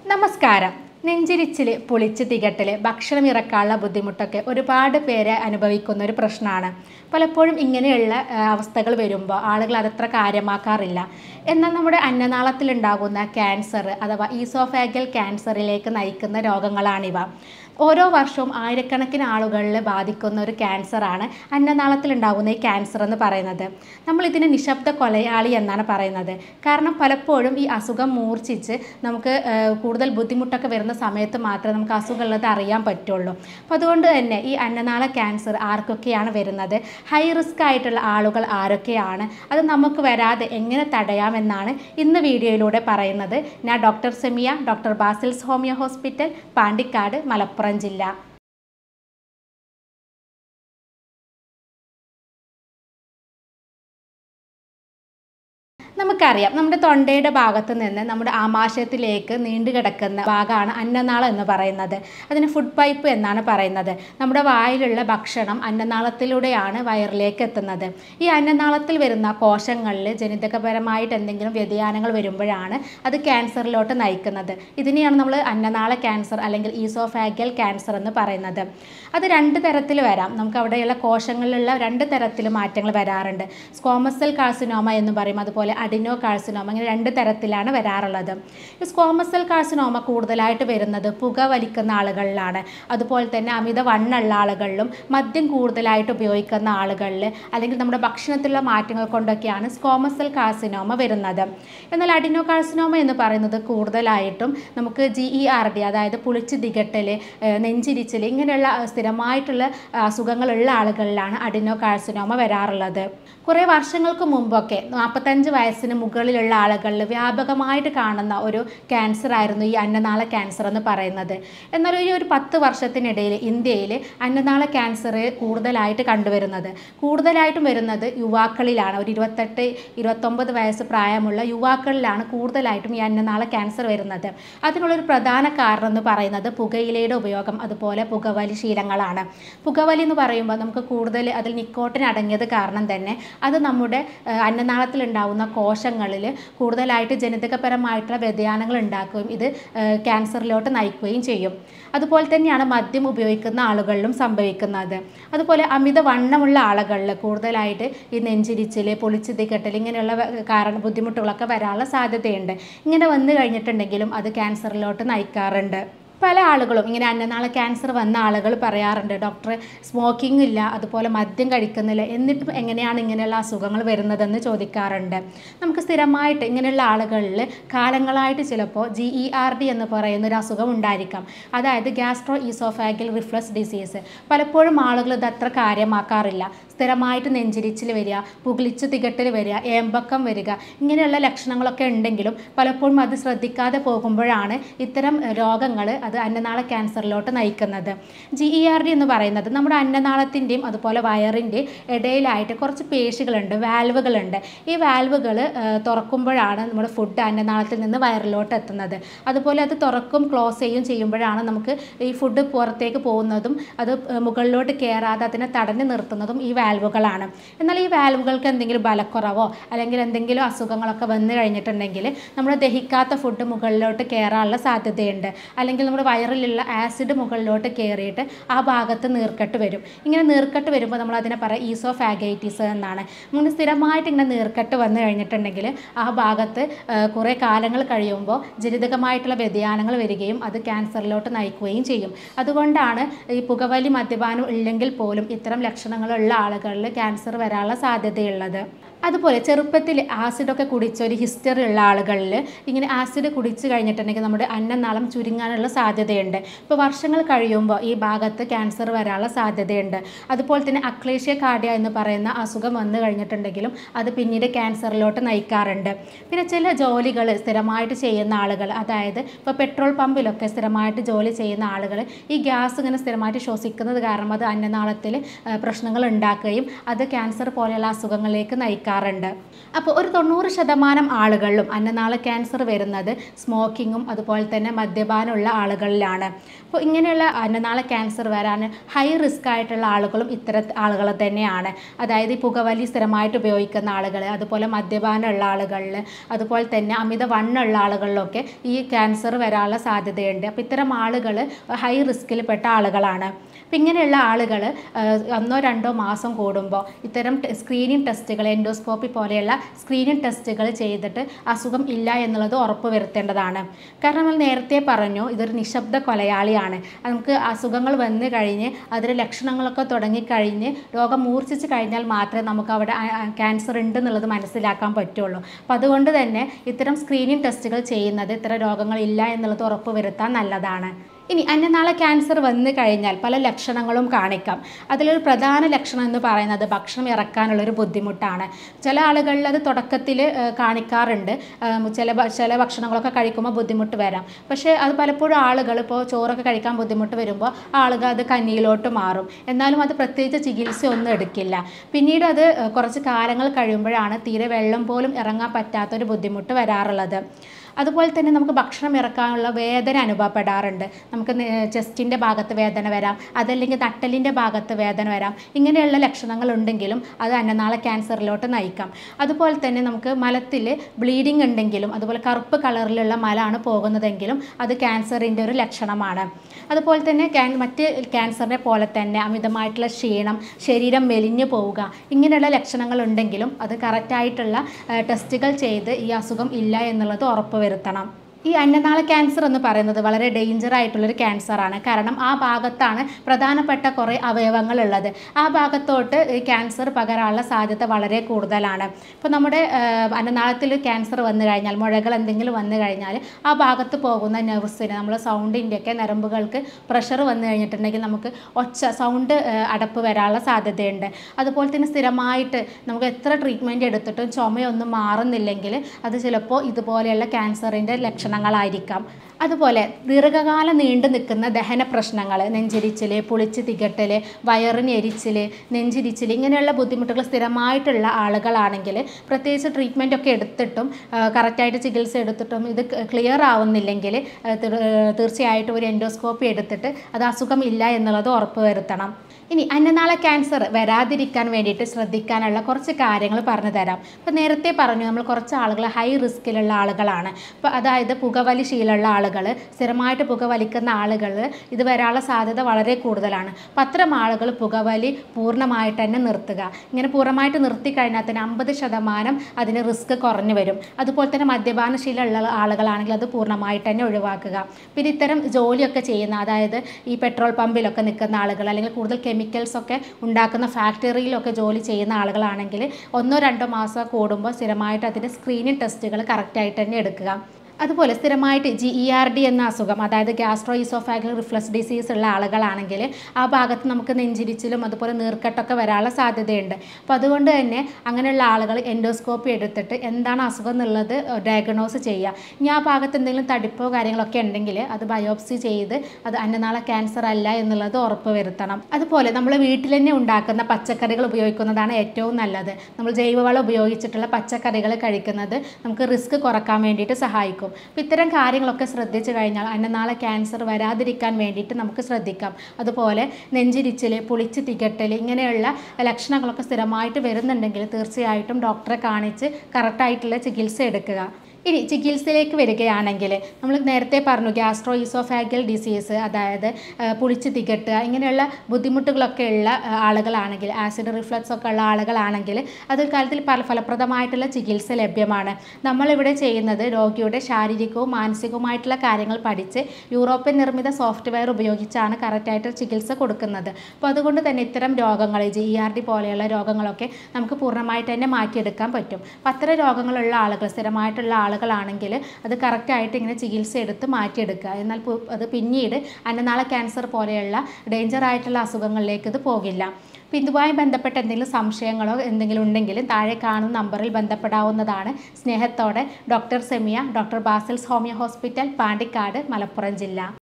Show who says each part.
Speaker 1: നമസ്കാരം നെഞ്ചിരിച്ചിൽ പുളിച്ച് തികട്ടൽ ഭക്ഷണം ഇറക്കാനുള്ള ബുദ്ധിമുട്ടൊക്കെ ഒരുപാട് പേരെ അനുഭവിക്കുന്ന ഒരു പ്രശ്നമാണ് പലപ്പോഴും ഇങ്ങനെയുള്ള ആ, അവസ്ഥകൾ വരുമ്പോൾ ആളുകൾ അതത്ര കാര്യമാക്കാറില്ല എന്നാൽ നമ്മുടെ അന്നനാളത്തിലുണ്ടാകുന്ന ക്യാൻസർ അഥവാ ഈസോഫാഗൽ ക്യാൻസറിലേക്ക് നയിക്കുന്ന രോഗങ്ങളാണിവ ഓരോ വർഷവും ആയിരക്കണക്കിന് ആളുകളിൽ ബാധിക്കുന്ന ഒരു ക്യാൻസറാണ് അന്നനാളത്തിലുണ്ടാകുന്ന ഈ ക്യാൻസർ എന്ന് പറയുന്നത് നമ്മൾ ഇതിനെ നിശബ്ദ കൊലയാളി എന്നാണ് പറയുന്നത് കാരണം പലപ്പോഴും ഈ അസുഖം മൂർച്ഛിച്ച് നമുക്ക് ആ, കൂടുതൽ ബുദ്ധിമുട്ടൊക്കെ വരുന്ന സമയത്ത് മാത്രമേ നമുക്ക് അസുഖം ഉള്ളത് അറിയാൻ പറ്റുള്ളൂ അപ്പോൾ അതുകൊണ്ട് തന്നെ ഈ അന്നനാള ക്യാൻസർ ആർക്കൊക്കെയാണ് വരുന്നത് ഹൈ റിസ്ക് ആയിട്ടുള്ള ആളുകൾ ആരൊക്കെയാണ് അത് നമുക്ക് വരാതെ എങ്ങനെ തടയാമെന്നാണ് ഇന്ന് വീഡിയോയിലൂടെ പറയുന്നത് ഞാൻ doctor Semiya doctor Basil's homeo hospital Pandikkad Malappuram ജില്ല നമുക്കറിയാം നമ്മുടെ തൊണ്ടയുടെ ഭാഗത്ത് നിന്ന് നമ്മുടെ ആമാശയത്തിലേക്ക് നീണ്ടു കിടക്കുന്ന ഭാഗമാണ് അന്നനാളം എന്ന് പറയുന്നത് അതിന് ഫുഡ് പൈപ്പ് എന്നാണ് പറയുന്നത് നമ്മുടെ വായിലുള്ള ഭക്ഷണം അന്നനാളത്തിലൂടെയാണ് വയറിലേക്ക് എത്തുന്നത് ഈ അന്നനാളത്തിൽ വരുന്ന കോശങ്ങളിൽ ജനിതകപരമായിട്ട് എന്തെങ്കിലും വ്യതിയാനങ്ങൾ വരുമ്പോഴാണ് അത് ക്യാൻസറിലോട്ട് നയിക്കുന്നത് ഇതിനെയാണ് നമ്മൾ അന്നനാള ക്യാൻസർ അല്ലെങ്കിൽ ഈസോഫാഗൽ ക്യാൻസർ എന്ന് പറയുന്നത് അത് രണ്ട് തരത്തിൽ വരാം നമുക്ക് അവിടെയുള്ള കോശങ്ങളിലുള്ള രണ്ട് തരത്തിൽ മാറ്റങ്ങൾ വരാറുണ്ട് സ്കോമസൽ കാർസിനോമ എന്ന് പറയും അതുപോലെ അഡിനോ കാർസിനോമ അങ്ങനെ രണ്ട് തരത്തിലാണ് വരാറുള്ളത് ഈ സ്കോമസൽ കാർസിനോമ കൂടുതലായിട്ട് വരുന്നത് പുക വലിക്കുന്ന ആളുകളിലാണ് അതുപോലെ തന്നെ അമിത വണ്ണുള്ള ആളുകളിലും മദ്യം കൂടുതലായിട്ട് ഉപയോഗിക്കുന്ന ആളുകളിൽ അല്ലെങ്കിൽ നമ്മുടെ ഭക്ഷണത്തിലുള്ള മാറ്റങ്ങൾ കൊണ്ടൊക്കെയാണ് സ്കോമസൽ കാർസിനോമ വരുന്നത് എന്നാൽ അഡിനോ കാർസിനോമ എന്ന് പറയുന്നത് കൂടുതലായിട്ടും നമുക്ക് ജി ഇ ആർ ഡി അതായത് പുളിച്ച് ദിഗട്ടൽ നെഞ്ചിരിച്ചൽ ഇങ്ങനെയുള്ള ആ, സ്ഥിരമായിട്ടുള്ള ആ, അസുഖങ്ങളുള്ള ആളുകളിലാണ് അഡിനോ കാർസിനോമ വരാറുള്ളത് കുറേ വർഷങ്ങൾക്ക് മുമ്പൊക്കെ നാൽപ്പത്തഞ്ച് വയസ്സിന് മുകളിലുള്ള ആളുകളിൽ വ്യാപകമായിട്ട് കാണുന്ന ഒരു ക്യാൻസർ ആയിരുന്നു ഈ അന്നനാള ക്യാൻസർ എന്ന് പറയുന്നത് എന്നാൽ ഈ ഒരു പത്ത് വർഷത്തിനിടയിൽ ഇന്ത്യയിൽ അന്നനാള ക്യാൻസർ കൂടുതലായിട്ട് കണ്ടുവരുന്നത് കൂടുതലായിട്ടും വരുന്നത് യുവാക്കളിലാണ് ഒരു ഇരുപത്തെട്ട് ഇരുപത്തൊമ്പത് വയസ്സ് പ്രായമുള്ള യുവാക്കളിലാണ് കൂടുതലായിട്ടും ഈ അന്നനാള ക്യാൻസർ വരുന്നത് അതിനുള്ളൊരു പ്രധാന കാരണം എന്ന് പറയുന്നത് പുകയിലയുടെ ഉപയോഗം അതുപോലെ പുകവലി ശീലങ്ങളാണ് പുകവലി എന്ന് പറയുമ്പോൾ നമുക്ക് കൂടുതൽ അതിൽ നിക്കോട്ടിൻ അടങ്ങിയത് കാരണം തന്നെ അത് നമ്മുടെ ആ, അന്നനാളത്തിലുണ്ടാവുന്ന കോശങ്ങളിൽ കൂടുതലായിട്ട് ജനിതകപരമായിട്ടുള്ള വ്യതിയാനങ്ങൾ ഉണ്ടാക്കുകയും ഇത് ആ, ക്യാൻസറിലോട്ട് നയിക്കുകയും ചെയ്യും അതുപോലെ തന്നെയാണ് മദ്യം ഉപയോഗിക്കുന്ന ആളുകളിലും സംഭവിക്കുന്നത് അതുപോലെ അമിത വണ്ണമുള്ള ആളുകളിൽ കൂടുതലായിട്ട് ഈ നെഞ്ചിരിച്ചിൽ പൊളിച്ച് തികട്ടൽ ഇങ്ങനെയുള്ള വ- കാരണം ബുദ്ധിമുട്ടുകളൊക്കെ വരാനുള്ള സാധ്യതയുണ്ട് ഇങ്ങനെ വന്നു കഴിഞ്ഞിട്ടുണ്ടെങ്കിലും അത് ക്യാൻസറിലോട്ട് നയിക്കാറുണ്ട് പല ആളുകളും ഇങ്ങനെ അന്നനാള ക്യാൻസർ വന്ന ആളുകൾ പറയാറുണ്ട് ഡോക്ടർ സ്മോക്കിംഗ് ഇല്ല അതുപോലെ മദ്യം കഴിക്കുന്നില്ല എന്നിട്ടും എങ്ങനെയാണ് ഇങ്ങനെയുള്ള അസുഖങ്ങൾ വരുന്നതെന്ന് ചോദിക്കാറുണ്ട് നമുക്ക് സ്ഥിരമായിട്ട് ഇങ്ങനെയുള്ള ആളുകളിൽ കാലങ്ങളായിട്ട് ചിലപ്പോൾ ജി ഇ ആർ ഡി എന്ന് പറയുന്ന ഒരു അസുഖം ഉണ്ടായിരിക്കാം അതായത് ഗ്യാസ്ട്രോ ഈസോഫാഗൽ റിഫ്ലക്സ് ഡിസീസ് പലപ്പോഴും ആളുകൾ ഇത് അത്ര കാര്യമാക്കാറില്ല സ്ഥിരമായിട്ട് നെഞ്ചിരിച്ചിൽ വരിക പുകിളിച്ച് തികട്ടൽ വരിക ഏമ്പക്കം വരിക ഇങ്ങനെയുള്ള ലക്ഷണങ്ങളൊക്കെ ഉണ്ടെങ്കിലും പലപ്പോഴും അത് ശ്രദ്ധിക്കാതെ പോകുമ്പോഴാണ് ഇത്തരം രോഗങ്ങൾ അത് അന്നനാള ക്യാൻസറിലോട്ട് നയിക്കുന്നത് ജി ഇ ആർ ഡി എന്ന് പറയുന്നത് നമ്മുടെ അന്നനാളത്തിൻ്റെയും അതുപോലെ വയറിൻ്റെയും ഇടയിലായിട്ട് കുറച്ച് പേശികളുണ്ട് വാൽവുകളുണ്ട് ഈ വാൽവുകൾ തുറക്കുമ്പോഴാണ് നമ്മുടെ ഫുഡ് അന്നനാളത്തിൽ നിന്ന് വയറിലോട്ട് എത്തുന്നത് അതുപോലെ അത് തുറക്കും ക്ലോസ് ചെയ്യും ചെയ്യുമ്പോഴാണ് നമുക്ക് ഈ ഫുഡ് പുറത്തേക്ക് പോകുന്നതും അത് ഏഹ് മുകളിലോട്ട് കയറാതെ അതിനെ തടഞ്ഞു നിർത്തുന്നതും ഈ വാൽവുകളാണ് എന്നാൽ ഈ വാൽവുകൾക്ക് എന്തെങ്കിലും ബലക്കുറവോ അല്ലെങ്കിൽ എന്തെങ്കിലും അസുഖങ്ങളൊക്കെ വന്നു കഴിഞ്ഞിട്ടുണ്ടെങ്കിൽ നമ്മൾ ദഹിക്കാത്ത ഫുഡ് മുകളിലോട്ട് കയറാനുള്ള സാധ്യതയുണ്ട് അല്ലെങ്കിൽ നമ്മുടെ വയറിലുള്ള ആസിഡ് മുകളിലോട്ട് കയറിയിട്ട് ആ ഭാഗത്ത് നീർക്കെട്ട് വരും ഇങ്ങനെ നീർക്കെട്ട് വരുമ്പോൾ നമ്മൾ അതിനെ പറയാം ഈസോഫാഗൈറ്റിസ് എന്നാണ് അങ്ങനെ സ്ഥിരമായിട്ട് ഇങ്ങനെ നീർക്കെട്ട് വന്നു കഴിഞ്ഞിട്ടുണ്ടെങ്കിൽ ആ ഭാഗത്ത് ആ, കുറേ കാലങ്ങൾ കഴിയുമ്പോൾ ജനിതകമായിട്ടുള്ള വ്യതിയാനങ്ങൾ വരികയും അത് ക്യാൻസറിലോട്ട് നയിക്കുകയും ചെയ്യും അതുകൊണ്ടാണ് ഈ പുകവലി മദ്യപാനം ഇല്ലെങ്കിൽ പോലും ഇത്തരം ലക്ഷണങ്ങളുള്ള ആളുകളിൽ ക്യാൻസർ വരാനുള്ള സാധ്യതയുള്ളത് അതുപോലെ ചെറുപ്പത്തിൽ ആസിഡൊക്കെ കുടിച്ച ഒരു ഹിസ്റ്ററി ഉള്ള ആളുകളിൽ ഇങ്ങനെ ആസിഡ് കുടിച്ചു കഴിഞ്ഞിട്ടുണ്ടെങ്കിൽ നമ്മുടെ അന്നനാളം ചുരുങ്ങാനുള്ള സാധ്യതയുണ്ട് ഇപ്പോൾ വർഷങ്ങൾ കഴിയുമ്പോൾ ഈ ഭാഗത്ത് ക്യാൻസർ വരാനുള്ള സാധ്യതയുണ്ട് അതുപോലെ തന്നെ അക്ലേഷ്യ കാർഡിയ എന്ന് പറയുന്ന അസുഖം വന്നു കഴിഞ്ഞിട്ടുണ്ടെങ്കിലും അത് പിന്നീട് ക്യാൻസറിലോട്ട് നയിക്കാറുണ്ട് പിന്നെ ചില ജോലികൾ സ്ഥിരമായിട്ട് ചെയ്യുന്ന ആളുകൾ അതായത് ഇപ്പോൾ പെട്രോൾ പമ്പിലൊക്കെ സ്ഥിരമായിട്ട് ജോലി ചെയ്യുന്ന ആളുകൾ ഈ ഗ്യാസ് ഇങ്ങനെ സ്ഥിരമായിട്ട് ശ്വസിക്കുന്നത് കാരണം അത് അന്നനാളത്തിൽ പ്രശ്നങ്ങൾ ഉണ്ടാക്കുകയും അത് ക്യാൻസർ പോലെയുള്ള അസുഖങ്ങളിലേക്ക് നയിക്കാറുണ്ട് കാണിക്കാറുണ്ട് അപ്പോൾ ഒരു തൊണ്ണൂറ് ശതമാനം ആളുകളിലും അന്നനാള ക്യാൻസർ വരുന്നത് സ്മോക്കിങ്ങും അതുപോലെ തന്നെ മദ്യപാനമുള്ള ആളുകളിലാണ് അപ്പോൾ ഇങ്ങനെയുള്ള അന്നനാള ക്യാൻസർ വരാൻ ഹൈ റിസ്ക് ആയിട്ടുള്ള ആളുകളും ഇത്തരം ആളുകൾ തന്നെയാണ് അതായത് ഈ പുകവലി സ്ഥിരമായിട്ട് ഉപയോഗിക്കുന്ന ആളുകൾ അതുപോലെ മദ്യപാനമുള്ള ആളുകളിൽ അതുപോലെ തന്നെ അമിത വണ്ണുള്ള ആളുകളിലൊക്കെ ഈ ക്യാൻസർ വരാനുള്ള സാധ്യതയുണ്ട് അപ്പോൾ ഇത്തരം ആളുകൾ ഹൈ റിസ്കിൽപ്പെട്ട ആളുകളാണ് അപ്പം ഇങ്ങനെയുള്ള ആളുകൾ ഒന്നോ രണ്ടോ മാസം കൂടുമ്പോൾ ഇത്തരം സ്ക്രീനിങ് ടെസ്റ്റുകൾ എൻഡോസ്കോപ്പി പോലെയുള്ള സ്ക്രീനിങ് ടെസ്റ്റുകൾ ചെയ്തിട്ട് അസുഖം ഇല്ല എന്നുള്ളത് ഉറപ്പ് വരുത്തേണ്ടതാണ് കാരണം നമ്മൾ നേരത്തെ പറഞ്ഞു ഇതൊരു നിശബ്ദ കൊലയാളിയാണ് നമുക്ക് അസുഖങ്ങൾ വന്നു കഴിഞ്ഞ് അതിൻ്റെ ലക്ഷണങ്ങളൊക്കെ തുടങ്ങിക്കഴിഞ്ഞ് രോഗം മൂർച്ഛിച്ച് കഴിഞ്ഞാൽ മാത്രമേ നമുക്ക് അവിടെ ക്യാൻസർ ഉണ്ട് എന്നുള്ളത് മനസ്സിലാക്കാൻ പറ്റുള്ളൂ അപ്പോൾ അതുകൊണ്ട് തന്നെ ഇത്തരം സ്ക്രീനിങ് ടെസ്റ്റുകൾ ചെയ്യുന്നത് ഇത്തരം രോഗങ്ങൾ ഇല്ല എന്നുള്ളത് ഉറപ്പ് വരുത്താൻ നല്ലതാണ് ഇനി അന്നനാള ക്യാൻസർ വന്നു കഴിഞ്ഞാൽ പല ലക്ഷണങ്ങളും കാണിക്കാം അതിലൊരു പ്രധാന ലക്ഷണം എന്ന് പറയുന്നത് ഭക്ഷണം ഇറക്കാനുള്ളൊരു ബുദ്ധിമുട്ടാണ് ചില ആളുകളിൽ അത് തുടക്കത്തിൽ കാണിക്കാറുണ്ട് ഏം, ചില ഭ- ചില ഭക്ഷണങ്ങളൊക്കെ കഴിക്കുമ്പോൾ ബുദ്ധിമുട്ട് വരാം പക്ഷേ അത് പലപ്പോഴും ആളുകൾ ഇപ്പോൾ ചോറൊക്കെ കഴിക്കാൻ ബുദ്ധിമുട്ട് വരുമ്പോൾ ആളുകൾ അത് കഞ്ഞിയിലോട്ട് മാറും എന്നാലും അത് പ്രത്യേകിച്ച് ചികിത്സ ഒന്നും എടുക്കില്ല പിന്നീട് അത് ഏഹ്, കുറച്ച് കാലങ്ങൾ കഴിയുമ്പോഴാണ് തീരെ വെള്ളം പോലും ഇറങ്ങാൻ പറ്റാത്തൊരു ബുദ്ധിമുട്ട് വരാറുള്ളത് അതുപോലെ തന്നെ നമുക്ക് ഭക്ഷണം ഇറക്കാനുള്ള വേദന അനുഭവപ്പെടാറുണ്ട് നമുക്ക് ചെസ്റ്റിൻ്റെ ഭാഗത്ത് വേദന വരാം അതല്ലെങ്കിൽ നട്ടലിൻ്റെ ഭാഗത്ത് വേദന വരാം ഇങ്ങനെയുള്ള ലക്ഷണങ്ങൾ ഉണ്ടെങ്കിലും അത് അന്നനാള ക്യാൻസറിലോട്ട് നയിക്കാം അതുപോലെ തന്നെ നമുക്ക് മലത്തിൽ ബ്ലീഡിങ് ഉണ്ടെങ്കിലും അതുപോലെ കറുപ്പ് കളറിലുള്ള മലാണ് പോകുന്നതെങ്കിലും അത് ക്യാൻസറിൻ്റെ ഒരു ലക്ഷണമാണ് അതുപോലെ തന്നെ ക്യാൻ മറ്റ് ക്യാൻസറിനെ പോലെ തന്നെ അമിതമായിട്ടുള്ള ക്ഷീണം ശരീരം മെലിഞ്ഞു പോവുക ഇങ്ങനെയുള്ള ലക്ഷണങ്ങൾ ഉണ്ടെങ്കിലും അത് കറക്റ്റായിട്ടുള്ള ടെസ്റ്റുകൾ ചെയ്ത് ഈ അസുഖം ഇല്ല എന്നുള്ളത് ഉറപ്പ് വരുത്തണം ഈ അന്നനാള ക്യാൻസർ എന്ന് പറയുന്നത് വളരെ ഡേഞ്ചർ ആയിട്ടുള്ളൊരു ക്യാൻസറാണ് കാരണം ആ ഭാഗത്താണ് പ്രധാനപ്പെട്ട കുറേ അവയവങ്ങൾ ഉള്ളത് ആ ഭാഗത്തോട്ട് ഈ ക്യാൻസർ പകരാനുള്ള സാധ്യത വളരെ കൂടുതലാണ് ഇപ്പോൾ നമ്മുടെ അന്നനാളത്തിൽ ക്യാൻസർ വന്നു കഴിഞ്ഞാൽ മുഴകൾ എന്തെങ്കിലും വന്നു കഴിഞ്ഞാൽ ആ ഭാഗത്ത് പോകുന്ന നെർവ്സിന് നമ്മൾ സൗണ്ടിൻ്റെയൊക്കെ നരമ്പുകൾക്ക് പ്രഷർ വന്നു കഴിഞ്ഞിട്ടുണ്ടെങ്കിൽ നമുക്ക് ഒച്ച സൗണ്ട് അടപ്പ് വരാനുള്ള സാധ്യതയുണ്ട് അതുപോലെ തന്നെ സ്ഥിരമായിട്ട് നമുക്ക് എത്ര ട്രീറ്റ്മെൻറ്റ് എടുത്തിട്ടും ചുമയൊന്നും മാറുന്നില്ലെങ്കിൽ അത് ചിലപ്പോൾ ഇതുപോലെയുള്ള ക്യാൻസറിൻ്റെ ലക്ഷണങ്ങളായിരിക്കാം അതുപോലെ ദീർഘകാലം നീണ്ടു നിൽക്കുന്ന ദഹന പ്രശ്നങ്ങൾ നെഞ്ചരിച്ചിൽ പുളിച്ച് തികട്ടൽ വയറിന് എരിച്ചിൽ നെഞ്ചിരിച്ചിൽ ഇങ്ങനെയുള്ള ബുദ്ധിമുട്ടുകൾ സ്ഥിരമായിട്ടുള്ള ആളുകളാണെങ്കിൽ പ്രത്യേകിച്ച് ട്രീറ്റ്മെൻ്റ് ഒക്കെ എടുത്തിട്ടും കറക്റ്റായിട്ട് ചികിത്സ എടുത്തിട്ടും ഇത് ക്ലിയർ ആവുന്നില്ലെങ്കിൽ ആ, തീർ- തീർച്ചയായിട്ടും ഒരു എൻഡോസ്കോപ്പി എടുത്തിട്ട് അത് അസുഖം ഇല്ല എന്നുള്ളത് ഉറപ്പ് വരുത്തണം ഇനി അന്നനാള ക്യാൻസർ വരാതിരിക്കാൻ വേണ്ടിയിട്ട് ശ്രദ്ധിക്കാനുള്ള കുറച്ച് കാര്യങ്ങൾ പറഞ്ഞു തരാം ഇപ്പോൾ നേരത്തെ പറഞ്ഞു നമ്മൾ കുറച്ച് ആളുകൾ ഹൈ റിസ്കിലുള്ള ആളുകളാണ് ഇപ്പോൾ അതായത് പുകവലി ശീലമുള്ള ആളുകൾ സ്ഥിരമായിട്ട് പുകവലിക്കുന്ന ആളുകൾ ഇത് വരാനുള്ള സാധ്യത വളരെ കൂടുതലാണ് അപ്പോൾ അത്തരം ആളുകൾ പുകവലി പൂർണ്ണമായിട്ട് തന്നെ നിർത്തുക ഇങ്ങനെ പൂർണ്ണമായിട്ട് നിർത്തി കഴിഞ്ഞാൽ തന്നെ അമ്പത് ശതമാനം അതിന് റിസ്ക് കുറഞ്ഞു വരും അതുപോലെ തന്നെ മദ്യപാന ശീലമുള്ള ആളുകളാണെങ്കിൽ അത് പൂർണ്ണമായിട്ട് തന്നെ ഒഴിവാക്കുക പിന്നെ ഇത്തരം ജോലിയൊക്കെ ചെയ്യുന്ന അതായത് ഈ പെട്രോൾ പമ്പിലൊക്കെ നിൽക്കുന്ന ആളുകൾ അല്ലെങ്കിൽ കൂടുതൽ കെമിക്കൽസ് ഒക്കെ ഉണ്ടാക്കുന്ന ഫാക്ടറിയിലൊക്കെ ജോലി ചെയ്യുന്ന ആളുകളാണെങ്കിൽ ഒന്നോ രണ്ടോ മാസം കൂടുമ്പോൾ സ്ഥിരമായിട്ട് അതിൻ്റെ സ്ക്രീനിങ് ടെസ്റ്റുകൾ കറക്റ്റായിട്ട് തന്നെ എടുക്കുക അതുപോലെ സ്ഥിരമായിട്ട് ജി ഇ ആർ ഡി എന്ന അസുഖം അതായത് ഗ്യാസ്ട്രോ ഈസോഫാഗൽ റിഫ്ലക്സ് ഡിസീസ് ഉള്ള ആളുകളാണെങ്കിൽ ആ ഭാഗത്ത് നമുക്ക് നെഞ്ചിരിച്ചിലും അതുപോലെ നീർക്കെട്ടൊക്കെ വരാനുള്ള സാധ്യതയുണ്ട് അപ്പോൾ അതുകൊണ്ട് തന്നെ അങ്ങനെയുള്ള ആളുകൾ എൻഡോസ്കോപ്പി എടുത്തിട്ട് എന്താണ് അസുഖം എന്നുള്ളത് ഡയഗ്നോസ് ചെയ്യുക ഇനി ആ ഭാഗത്ത് എന്തെങ്കിലും തടിപ്പോ കാര്യങ്ങളൊക്കെ ഉണ്ടെങ്കിൽ അത് ബയോപ്സി ചെയ്ത് അത് അന്നനാള ക്യാൻസർ അല്ല എന്നുള്ളത് ഉറപ്പ് വരുത്തണം അതുപോലെ നമ്മൾ വീട്ടിൽ തന്നെ ഉണ്ടാക്കുന്ന പച്ചക്കറികൾ ഉപയോഗിക്കുന്നതാണ് ഏറ്റവും നല്ലത് നമ്മൾ ജൈവവളം ഉപയോഗിച്ചിട്ടുള്ള പച്ചക്കറികൾ കഴിക്കുന്നത് നമുക്ക് റിസ്ക് കുറക്കാൻ വേണ്ടിയിട്ട് സഹായിക്കും അപ്പോൾ ഇത്തരം കാര്യങ്ങളൊക്കെ ശ്രദ്ധിച്ചു കഴിഞ്ഞാൽ അന്നനാള ക്യാൻസർ വരാതിരിക്കാൻ വേണ്ടിയിട്ട് നമുക്ക് ശ്രദ്ധിക്കാം അതുപോലെ നെഞ്ചിരിച്ചിൽ പുളിച്ച് തികട്ടൽ ഇങ്ങനെയുള്ള ലക്ഷണങ്ങളൊക്കെ സ്ഥിരമായിട്ട് വരുന്നുണ്ടെങ്കിൽ തീർച്ചയായിട്ടും ഡോക്ടറെ കാണിച്ച് കറക്റ്റായിട്ടുള്ള ചികിത്സ എടുക്കുക ഇനി ചികിത്സയിലേക്ക് വരികയാണെങ്കിൽ നമ്മൾ നേരത്തെ പറഞ്ഞു ഗ്യാസ്ട്രോ ഈസോഫാഗൽ ഡിസീസ് അതായത് ആ, പുളിച്ച് തികട്ടുക ഇങ്ങനെയുള്ള ബുദ്ധിമുട്ടുകളൊക്കെ ഉള്ള ആ, ആളുകളാണെങ്കിൽ ആസിഡ് റിഫ്ലക്സ് ഒക്കെ ഉള്ള ആളുകളാണെങ്കിൽ അത് കാലത്തിൽ പല ഫലപ്രദമായിട്ടുള്ള ചികിത്സ ലഭ്യമാണ് നമ്മളിവിടെ ചെയ്യുന്നത് രോഗിയുടെ ശാരീരികവും മാനസികവുമായിട്ടുള്ള കാര്യങ്ങൾ പഠിച്ച് യൂറോപ്യൻ നിർമ്മിത സോഫ്റ്റ്വെയർ ഉപയോഗിച്ചാണ് കറക്റ്റായിട്ട് ചികിത്സ കൊടുക്കുന്നത് അപ്പോൾ അതുകൊണ്ട് തന്നെ ഇത്തരം രോഗങ്ങൾ ജി ഇ ആർ ഡി പോലെയുള്ള രോഗങ്ങളൊക്കെ നമുക്ക് പൂർണ്ണമായിട്ട് തന്നെ മാറ്റിയെടുക്കാൻ പറ്റും അപ്പോൾ അത്തരം രോഗങ്ങളുള്ള ആളുകൾ സ്ഥിരമായിട്ടുള്ള ആളുകളാണെങ്കിൽ അത് കറക്റ്റായിട്ട് ഇങ്ങനെ ചികിത്സ എടുത്ത് മാറ്റിയെടുക്കുക എന്നാൽ പു- അത് പിന്നീട് അന്നനാള ക്യാൻസർ പോലെയുള്ള ഡേഞ്ചർ ആയിട്ടുള്ള അസുഖങ്ങളിലേക്ക് ഇത് പോകില്ല അപ്പോൾ ഇതുമായി ബന്ധപ്പെട്ട എന്തെങ്കിലും സംശയങ്ങളോ എന്തെങ്കിലും ഉണ്ടെങ്കിൽ താഴെ കാണുന്ന നമ്പറിൽ ബന്ധപ്പെടാവുന്നതാണ് സ്നേഹത്തോടെ doctor Semiya doctor Basil's homeo hospital Pandikkad Malappuram ജില്ല